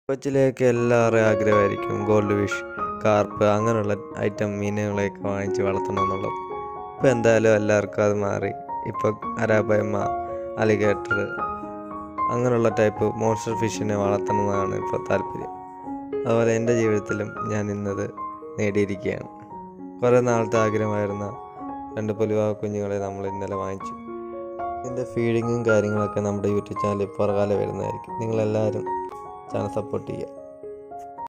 കൊച്ചിലേക്ക് എല്ലാവരുടെയും ആഗ്രഹമായിരിക്കും gold fish carp അങ്ങനെയുള്ള ഐറ്റം മീനുകളെയൊക്കെ വാങ്ങിച്ച് വളർത്തണം എന്നുള്ളത് ഇപ്പോൾ എന്തായാലും എല്ലാവർക്കും അത് മാറി ഇപ്പോൾ അരാപ്പയമ്മ അലിഗേറ്റർ അങ്ങനെയുള്ള ടൈപ്പ് മോൺസ്റ്റർ ഫിഷിനെ വളർത്തണമെന്നാണ് ഇപ്പോൾ താല്പര്യം അതുപോലെ എൻ്റെ ജീവിതത്തിലും ഞാൻ ഇന്നത് നേടിയിരിക്കുകയാണ് കുറേ നാളത്തെ ആഗ്രഹമായിരുന്ന രണ്ട് പൊലിവാ കുഞ്ഞുങ്ങളെ നമ്മൾ ഇന്നലെ വാങ്ങിച്ചു ഇതിൻ്റെ ഫീഡിങ്ങും കാര്യങ്ങളൊക്കെ നമ്മുടെ യൂട്യൂബ് ചാനലിൽ പുറകാലെ വരുന്നതായിരിക്കും നിങ്ങളെല്ലാവരും ചാനൽ സപ്പോർട്ട് ചെയ്യുക